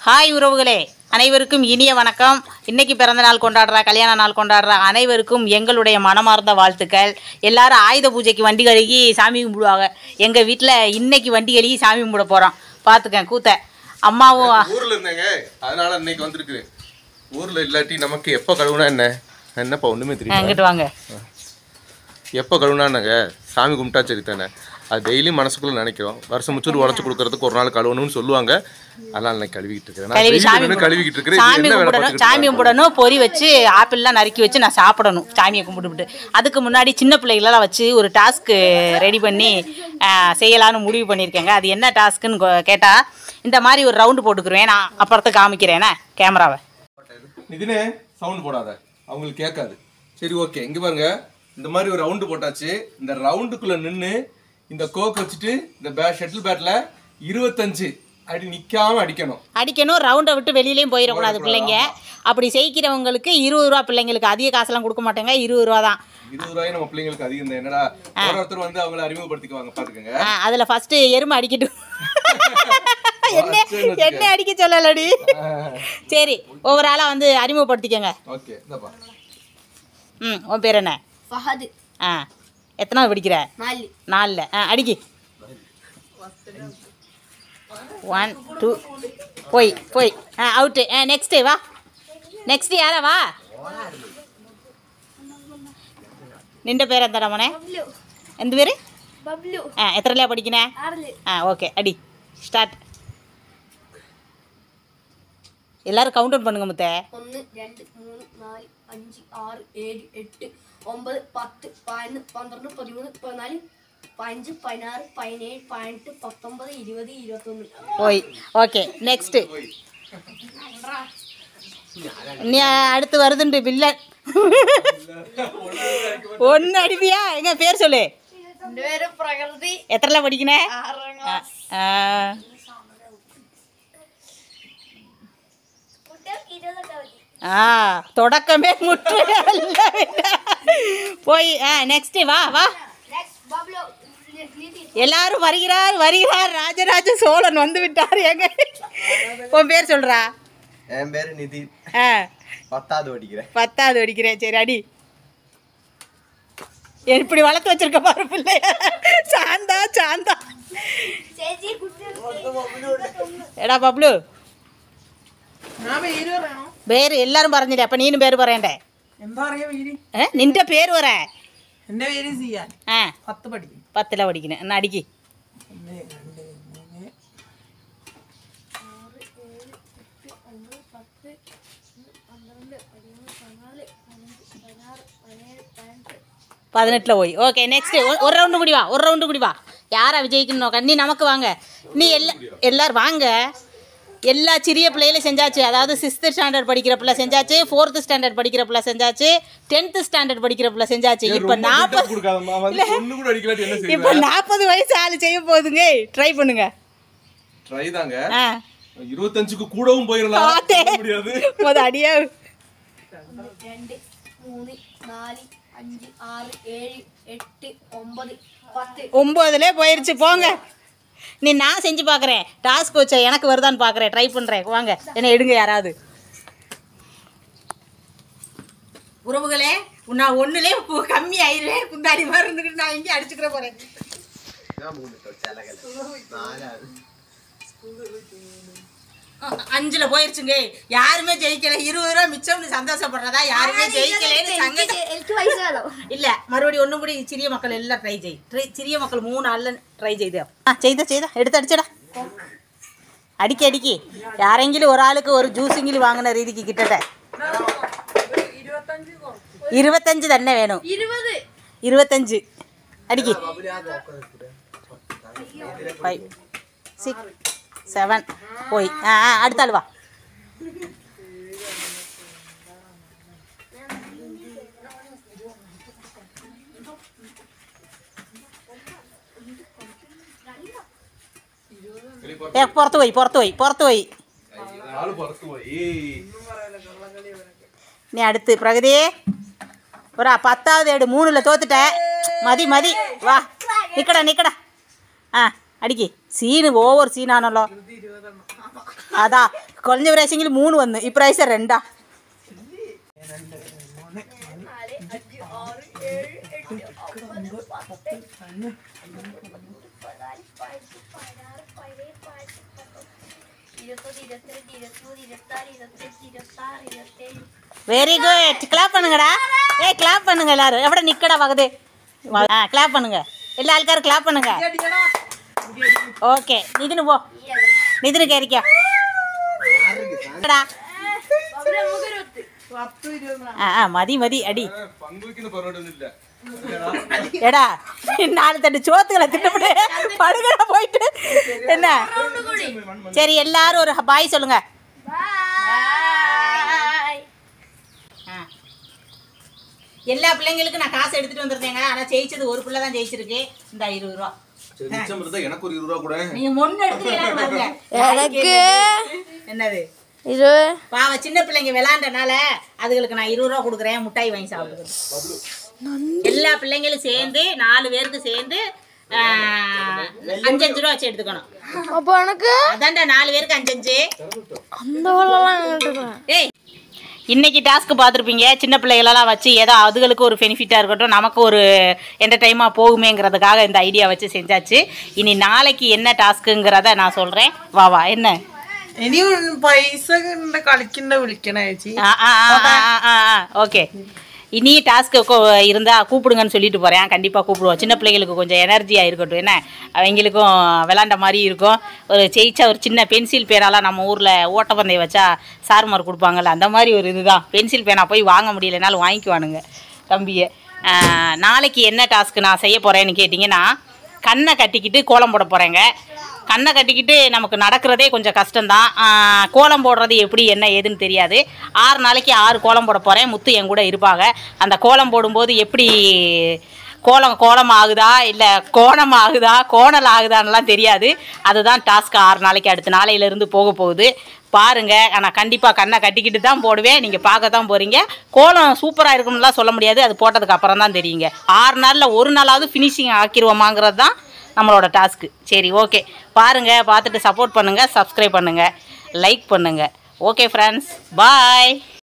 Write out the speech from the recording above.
Hi உறவுகளே அனைவருக்கும் இனிய வணக்கம் இன்னைக்கு பிறந்த நாள் கொண்டாடுற கல்யாண நாள் கொண்டாடுற அனைவருக்கும் எங்களுடைய மனமார்ந்த வாழ்த்துக்கள் எல்லாரும் ஆயுத பூஜைக்கு வண்டி கழுகி சாமி கும்பிடுவாங்க எங்கள் வீட்டில் இன்னைக்கு வண்டி கழுகி சாமி கும்பிட போகிறோம் பார்த்துக்கேன் கூத்த அம்மாவும் ஊர்ல இருந்தேங்க அதனால இன்னைக்கு வந்திருக்கு ஊர்ல இல்லாட்டி நமக்கு எப்போ கழுவுனா என்ன என்னப்பா ஒண்ணுமே தெரியும் எங்கிட்டு வாங்க எப்போ கழுவுனாங்க சாமி கும்பிட்டா சரி தானே அது டெய்லி மனசுக்குள்ள நினைக்கிறோம் வருஷம் முச்சூர் உடச்சு கொடுக்கறதுக்கு ஒரு நாள் கழுவணும்னு சொல்லுவாங்க அதனால நான் கழுவிக்கிட்டு இருக்கிறேன் நான் கழுவி daily சாமி நின்னு கழுவிக்கிட்டு இருக்கிறேன் சாமி இது என்ன வேலை கும்பிடணும் பார்த்துக்கிட்டு சாமி கும்பிடணும் பொறி வச்சு ஆப்பிள்லாம் நறுக்கி வச்சு நான் சாப்பிடணும் சாமியை கும்பிட்டுவிட்டு அதுக்கு முன்னாடி சின்ன பிள்ளைகளெல்லாம் வச்சு ஒரு டாஸ்க்கு ரெடி பண்ணி ஆ, செய்யலான்னு முடிவு பண்ணியிருக்கேங்க அது என்ன டாஸ்க்குன்னு கொ- கேட்டா இந்த மாதிரி ஒரு ரவுண்டு போட்டுக்குருவேன் நான் அப்புறத்தை காமிக்கிறேனே கேமராவை நிதினே சவுண்ட் போடாத அவங்களுக்கு கேட்காது சரி ஓகே இங்க பாருங்க இந்த மாதிரி ஒரு ரவுண்டு போட்டாச்சு இந்த ரவுண்டுக்குள்ள நின்னு இந்த கோக் வச்சுட்டு இந்த பே ஷட்டில் பேட்ல இருபத்தஞ்சு அடி நிக்காம அடிக்கணும் அடிக்கணும் ரவுண்டை விட்டு வெளியிலையும் போயிடக்கூடாது பிள்ளைங்க அப்படி செய்கிறவங்களுக்கு இருபது ரூபா பிள்ளைங்களுக்கு அதிக காசுலாம் கொடுக்க மாட்டேங்க இருபது ரூபா தான் இருபது ரூபாய் நம்ம பிள்ளைங்களுக்கு அதிகம் தான் என்னடா ஒரு ஒருத்தர் வந்து அவங்கள அறிமுகப்படுத்திக்குவாங்க பாத்துக்கோங்க ஆ, அதுல ஃபர்ஸ்ட் எருமை அடிக்கட்டும் என்ன என்ன அடிக்க சொல்லலடி சரி ஒவ்வொரு ஆளா வந்து அறிமுகப்படுத்திக்கங்க ஓகே இந்தப்பா ம் உன் பேர் என்ன ஃபஹது ஆ எத்தனாவது படிக்கிற நாலு நாலில் ஆ அடிக்கி ஒன் டூ போய் போய் ஆ அவுட்டு ஆ நெக்ஸ்ட்டு வா நெக்ஸ்ட்டு யாரா வா நின்ற பேர் எந்த மனே பப்ளு எந்த பேர் பப்ளு ஆ எத்தனைலையா படிக்கினே ஆறுல ஆ ஓகே அடி ஸ்டார்ட் எல்லாரும் கவுண்ட் அவுட் பண்ணுங்க முத்தே ஒன்று ரெண்டு மூணு நாலு அஞ்சு ஆறு ஏழு எட்டு ഒമ്പത് പത്ത് പതിനൊന്ന് പന്ത്രണ്ട് പതിമൂന്ന് പതിനാല് പതിനഞ്ച് പതിനാറ് പതിനേഴ് പതിനെട്ട് പത്തൊമ്പത് ഇരുപത് ഇരുപത്തൊന്ന് போய் ஓகே நெக்ஸ்ட்டு நீ அடுத்து வருதுண்டு வில்லன் ஒன்று அடிப்பியா எங்க பேர் சொல்லு എൻ്റെ പേര് പ്രകൃതി எத்தனைல படிக்கினே ആറാം ஆ, ஆ தொடக்கமே முற்று அல்ல. போய் ஆ நெக்ஸ்ட் வா வா எல்லாரும் வருகிறார் வருகிறார் ராஜராஜ சோழன் வந்து விட்டார் எங்க உன் பேர் சொல்றா என் பேரு நிதி ஆ பத்தாவது படிக்கிறேன் பத்தாவது அடிக்கிறேன் சரி அடி இப்படி வளர்த்து வச்சிருக்க பாரு பிள்ளைய சாந்தா சாந்தா എടാ ബബ്ലു പേര് എല്ലാരും പറഞ്ഞില്ലേ അപ്പൊ നീനും പേര് പറയണ്ടേ എന്താ പറയാ പേര് ഏ നിന്റെ പേര് പറ എന്റെ പേര് സിയാൻ ആ പത്ത് പഠിക്കും പത്തിലാ പഠിക്കുന്നത് എന്നാ അടിക്ക് ഒന്ന് രണ്ട് മൂന്ന് பதினெட்டுல போய் ஓகே நெக்ஸ்ட் ஒரு ரவுண்டு கூடி வா ஒரு ரவுண்டு கூடி வா யாரா விஜயிக்கணும் நோக்க நீ நமக்கு வாங்க நீ எல்லா எல்லாரும் வாங்க எல்லா சிறிய பிள்ளைகளும் செஞ்சாச்சு அதாவது சிக்ஸ்த்து ஸ்டாண்டர்ட் படிக்கிற பிள்ளை செஞ்சாச்சு ஃபோர்த்து ஸ்டாண்டர்ட் படிக்கிற பிள்ளை செஞ்சாச்சு டென்த்து ஸ்டாண்டர்ட் படிக்கிற பிள்ளை செஞ்சாச்சு இப்போ நாற்பது கொடுக்காதம்மா வந்து ஒண்ணு கூட அடிக்கலாட்டி என்ன இப்போ செய்வேன் நாற்பது வயசு ஆள் செய்ய போகுதுங்க ட்ரை பண்ணுங்க ட்ரை தாங்க ஆ இருபத்தஞ்சுக்கு கூடவும் போயிடலாம் பார்த்தே. சொல்ல முடியாது முத அடியா ഒന്ന് രണ്ട് മൂന്ന് നാല് അഞ്ച് ആറ് ഏഴ് എട്ട് ഒമ്പത് പത്ത് ஒம்போதுலே போயிருச்சு போங்க நீ நான் செஞ்சு பார்க்குறேன் டாஸ்க் வச்ச எனக்கு வருதான்னு பார்க்குறேன் ட்ரை பண்ணுறேன் வாங்க என்ன எடுங்க யாராவது உறவுகளே நான் ஒன்றுலே கம்மி ஆயிடுவேன் குந்தாடி மாதிரி இருந்துக்கிட்டு நான் எங்கேயும் அடிச்சுக்கிற போகிறேன் அஞ்சில் போயிருச்சுங்க யாருமே ஜெயிக்கல இருபது ரூபா மிச்சம்னு சந்தோஷப்படுறதா யாருமே ஜெயிக்கலைன்னு சங்கடம் എനിക്ക് പൈസ വേണം ഇല്ല മറുപടി ഒന്നും കൂടി ചെറിയ മക്കൾ എല്ലാം ട്രൈ ചെയ്യും ട്രൈ ചെറിയ മക്കൾ മൂന്നാളിലും ട്രൈ ചെയ്തോ ആ ചെയ്ത ചെയ്ത എടുത്തടിച്ചടാ അടിക്ക് അടിക്ക് ആരെങ്കിലും ഒരാൾക്ക് ഒരു ജ്യൂസെങ്കിലും വാങ്ങുന്ന രീതിക്ക് കിട്ടട്ടെ ഇരുപത്തഞ്ച് തന്നെ വേണം ഇരുപത് ഇരുപത്തഞ്ച് അടിക്ക് ഫൈവ് സിക്സ് സെവൻ പോയി ആ ആ അടുത്ത ആൾ വാ ഏ പുറത്ത് പോയി പുറത്ത് പോയി പുറത്ത് പോയി ஆளு பறத்து போய் நீ அடுத்து பிரகதி ஒரு பத்தாவது ஏடு மூணுல தோத்துட்ட மதி மதி வா நிக்கடா நிக்கடா ஆ அடிக்கி சீனு ஓவர் சீனானല്ലോ അതാ കൊളഞ്ഞ പ്രാവശ്യമെങ്കിൽ മൂന്ന് വന്ന് ഇപ്രാവശ്യം രണ്ടാ നാല് അഞ്ച് ആറ് ഏഴ് എട്ട് ഒമ്പത് പത്ത് പതിനാല് പതിനഞ്ച് പതിനാറ് പതിനേഴ് പതിനെട്ട് പത്തൊമ്പത് ഇരുപത്തൊന്ന് ഇരുപത്തിരണ്ട് ഇരുപത്തിമൂന്ന് ഇരുപത്തിനാല് ഇരുപത്തഞ്ച് ഇരുപത്താറ് ഇരുപത്തേഴ് வெரி குட் கிளாப் பண்ணுங்கடா ஏய் கிளாப் பண்ணுங்க எல்லாரும் எവിടെ நிக்கடா பகுது ஆ கிளாப் பண்ணுங்க எல்லா ஆൾക്കാரும் கிளாப் பண்ணுங்க ஓகே நிதினு போ நிதினு கேரிக்கா പത്ത് ഇരുപത് ആ ആ മതി മതി അടി பங்குவிக்குன்னு பரவாயில்ல എടാ நாலு தட்டு சோத்துக்களை திட்டப்பட்டு படுகடா போயிட்டு என்ன சரி எல்லாரும் ஒரு பாய் சொல்லுங்க பாய் ஆ. எல்லா பிள்ளைங்களுக்கும் நான் காசு எடுத்துட்டு வந்திருந்தேங்க ஆனா ஜெயிச்சது ஒரு பிள்ளை தான் ஜெயிச்சிருக்கு இந்த இருபது ரூபா சரி மிச்சம் இருந்தா எனக்கு ஒரு இருபது ரூபா கூட நீங்க முன்ன எடுத்துக்கலாம் பாருங்க எனக்கு என்னது இரு பாவ சின்ன பிள்ளைங்க விளாண்டனால அதுகளுக்கு நான் இருபது ரூபா கொடுக்குறேன் முட்டாய் வாங்கி சாப்பிடுறது எல்லா பிள்ளைங்களும் சேர்ந்து நாலு பேருக்கு சேர்ந்து ஆ, அஞ்சு அஞ்சு ரூபா வச்சு எடுத்துக்கணும் அப்போ எனக்கு அதான்டா நாலு பேருக்கு அஞ்சு அஞ்சு அந்த வெள்ளம் ஏய் இன்னைக்கு டாஸ்க்கு பார்த்துருப்பீங்க சின்ன பிள்ளைகளெல்லாம் வச்சு ஏதோ அதுகளுக்கு ஒரு பெனிஃபிட்டாக இருக்கட்டும் நமக்கு ஒரு என்டர்டைமாக போகுமேங்கிறதுக்காக இந்த ஐடியா வச்சு செஞ்சாச்சு இனி நாளைக்கு என்ன டாஸ்க்குங்கிறத நான் சொல்கிறேன் வா வா என்ன ഇനി പൈസ കൊണ്ട് കളിക്കണ്ട വിളിക്കണ ചേച്ചി ஆ ஆ ஆ ஆ ஆ ஆ ஓகே இனி டாஸ்க்கு இருந்தால் கூப்பிடுங்கன்னு சொல்லிட்டு போகிறேன் கண்டிப்பாக கூப்பிடுவோம் சின்ன பிள்ளைகளுக்கு கொஞ்சம் எனர்ஜியாக இருக்கட்டும் என்ன அவங்களுக்கும் விளாண்ட மாதிரி இருக்கும் ஒரு ஜெயிச்சா ஒரு சின்ன பென்சில் பேனாலாம் நம்ம ஊரில் ஓட்டப்பந்தயம் வச்சா சார்மார் கொடுப்பாங்கல்ல அந்த மாதிரி ஒரு இதுதான் பென்சில் பேனா போய் வாங்க முடியலனாலும் வாங்கிக்குவானுங்க தம்பியை ஆ, நாளைக்கு என்ன டாஸ்க்கு நான் செய்ய போகிறேன்னு கேட்டிங்கன்னா கண்ணை கட்டிக்கிட்டு கோலம் போட போகிறேங்க கண்ணை கட்டிக்கிட்டு நமக்கு நடக்கிறதே கொஞ்சம் கஷ்டம்தான் ஆஹ் கோலம் போடுறது எப்படி என்ன ஏதுன்னு தெரியாது ஆறு நாளைக்கு ஆறு கோலம் போட போகிறேன் முத்து என் கூட இருப்பாங்க அந்த கோலம் போடும்போது எப்படி கோலம் கோலம் ஆகுதா இல்லை கோணம் ஆகுதா கோணல் ஆகுதான்லாம் தெரியாது அதுதான் டாஸ்க் ஆறு நாளைக்கு அடுத்த நாளையிலேருந்து போக போகுது பாருங்க ஆனால் கண்டிப்பாக கண்ணை கட்டிக்கிட்டு தான் போடுவேன் நீங்கள் பார்க்க தான் போகிறீங்க கோலம் சூப்பராக இருக்கும்னுலாம் சொல்ல முடியாது அது போட்டதுக்கு அப்புறம் தான் தெரியுங்க ஆறு நாளில் ஒரு நாளாவது ஃபினிஷிங் ஆக்கிடுவோமாங்கிறது தான் நம்மளோட டாஸ்க்கு சரி ஓகே பாருங்கள் பார்த்துட்டு சப்போர்ட் பண்ணுங்கள் சப்ஸ்கிரைப் பண்ணுங்கள் லைக் பண்ணுங்கள் ஓகே ஃப்ரெண்ட்ஸ் பாய்